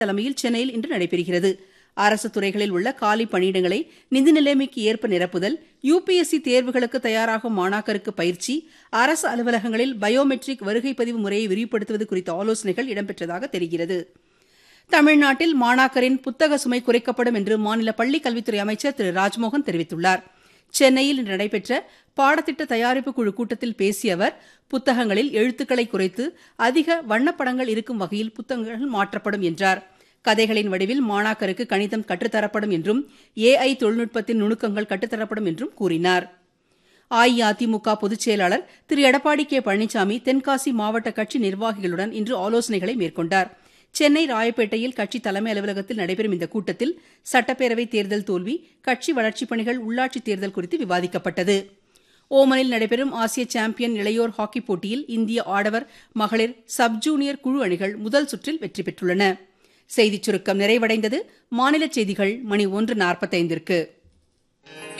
தலைமையில் சென்னையில் இன்று நடைபெறுகிறது அரசு துறைகளில் உள்ள காலி பணியிடங்களை நிதி நிலைமைக்கு ஏற்ப நிரப்புதல் யுபிஎஸ்சி தேர்வுகளுக்கு தயாராகும் மாணாக்கருக்கு பயிற்சி அரசு அலுவலகங்களில் பயோமெட்ரிக் வருகை பதிவு முறையை விரிவுபடுத்துவது குறித்த ஆலோசனைகள் இடம்பெற்றதாக தெரிகிறது தமிழ்நாட்டில் மாணாக்கரின் புத்தக சுமை குறைக்கப்படும் என்று மாநில பள்ளிக் கல்வித்துறை அமைச்சர் திரு ராஜ்மோகன் தெரிவித்துள்ளார் சென்னையில் இன்று நடைபெற்ற பாடத்திட்ட தயாரிப்பு குழு கூட்டத்தில் பேசிய அவர் புத்தகங்களில் எழுத்துக்களை குறைத்து அதிக வண்ணப்படங்கள் இருக்கும் வகையில் புத்தகங்கள் மாற்றப்படும் என்றார் கதைகளின் வடிவில் மாணாக்கருக்கு கணிதம் கற்றுத்தரப்படும் என்றும் ஏஐ தொழில்நுட்பத்தின் நுணுக்கங்கள் கற்றுத்தரப்படும் என்றும் கூறினார் அஇஅதிமுக பொதுச் செயலாளர் திரு எடப்பாடி கே பழனிசாமி தென்காசி மாவட்ட கட்சி நிர்வாகிகளுடன் இன்று ஆலோசனைகளை மேற்கொண்டார் சென்னை ராயப்பேட்டையில் கட்சி தலைமை அலுவலகத்தில் நடைபெறும் இந்த கூட்டத்தில் சட்டப்பேரவைத் தேர்தல் தோல்வி கட்சி வளர்ச்சிப் பணிகள் உள்ளாட்சித் தேர்தல் குறித்து விவாதிக்கப்பட்டது ஓமனில் நடைபெறும் ஆசிய சாம்பியன் இளையோர் ஹாக்கிப் போட்டியில் இந்திய ஆடவர் மகளிர் சப் ஜூனியர் குழு அணிகள் முதல் சுற்றில் வெற்றி பெற்றுள்ளன செய்திச் சுருக்கம் நிறைவடைந்தது மாநில செய்திகள் மணி ஒன்று நாற்பத்தைந்திற்கு